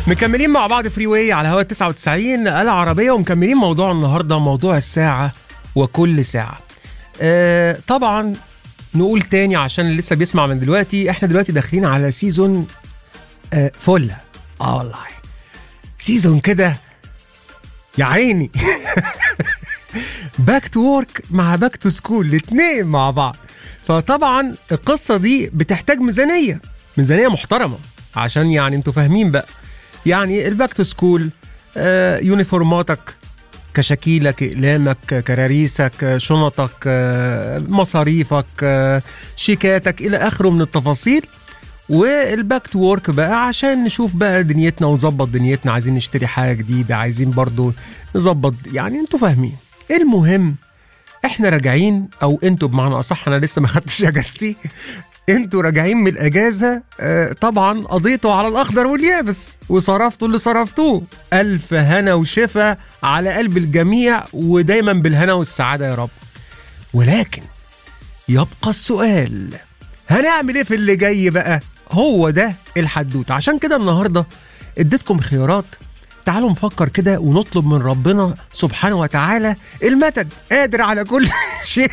مكملين مع بعض فري واي على هوا 99 العربية ومكملين موضوع النهاردة موضوع الساعة وكل ساعة آه طبعا نقول تاني عشان اللي لسه بيسمع من دلوقتي احنا دلوقتي داخلين على سيزون آه فلة اه والله سيزون كده يا عيني باك تو ورك مع باك تو سكول الاتنين مع بعض فطبعا القصة دي بتحتاج ميزانية ميزانية محترمة عشان يعني انتوا فاهمين بقى يعني الباك تو سكول آه يونيفورماتك كشكيلك اقلامك كراريسك شنطك آه، مصاريفك آه، شيكاتك الى اخره من التفاصيل والباك تو ورك بقى عشان نشوف بقى دنيتنا ونظبط دنيتنا عايزين نشتري حاجه جديده عايزين برضو نظبط يعني انتوا فاهمين المهم احنا راجعين او انتوا بمعنى اصح انا لسه ما خدتش اجازتي انتوا راجعين من الاجازه آه، طبعا قضيتوا على الاخضر واليابس وصرفتوا اللي صرفتوه الف هنا وشفا على قلب الجميع ودايما بالهنا والسعاده يا رب ولكن يبقى السؤال هنعمل ايه في اللي جاي بقى هو ده الحدوته عشان كده النهارده اديتكم خيارات تعالوا نفكر كده ونطلب من ربنا سبحانه وتعالى المدد قادر على كل شيء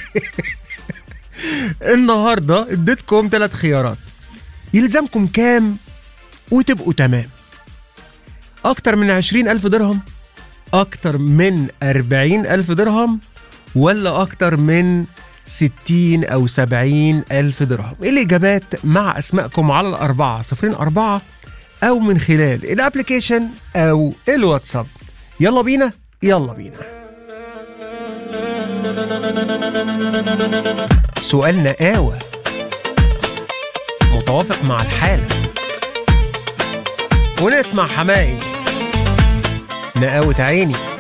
النهارده اديتكم ثلاث خيارات يلزمكم كام وتبقوا تمام اكتر من عشرين الف درهم اكتر من أربعين الف درهم ولا اكتر من ستين او سبعين الف درهم الاجابات مع اسمائكم على الاربعة صفرين اربعة او من خلال الابليكيشن او الواتساب يلا بينا يلا بينا سؤال نقاوة متوافق مع الحالة ونسمع حمائي نقاوة عيني